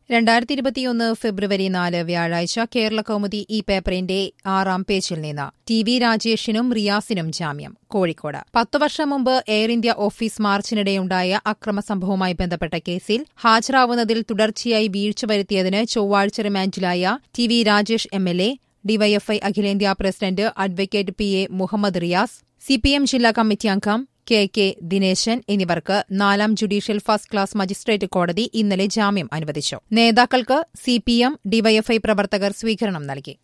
രണ്ടായിരത്തി ഇരുപത്തിയൊന്ന് ഫെബ്രുവരി നാല് വ്യാഴാഴ്ച കേരള കൗമുദി ഈ പേപ്പറിന്റെ ആറാം പേജിൽ നിന്ന് ടി വി രാജേഷിനും റിയാസിനും ജാമ്യം കോഴിക്കോട് പത്തു വർഷം മുമ്പ് എയർ ഇന്ത്യ ഓഫീസ് മാർച്ചിനിടെയുണ്ടായ അക്രമ സംഭവവുമായി ബന്ധപ്പെട്ട കേസിൽ ഹാജരാവുന്നതിൽ തുടർച്ചയായി വീഴ്ച വരുത്തിയതിന് ചൊവ്വാഴ്ച റിമാൻഡിലായ T V Rajesh M L A DYFI അഖിലേന്ത്യാ president advocate P A Muhammad Riyas CPM ജില്ലാ കമ്മിറ്റി അംഗം കെ കെ ദിനേശൻ എന്നിവർക്ക് നാലാം ജുഡീഷ്യൽ ഫസ്റ്റ് ക്ലാസ് മജിസ്ട്രേറ്റ് കോടതി ഇന്നലെ ജാമ്യം അനുവദിച്ചു നേതാക്കൾക്ക് സിപിഎം ഡിവൈഎഫ്ഐ പ്രവർത്തകർ സ്വീകരണം നൽകി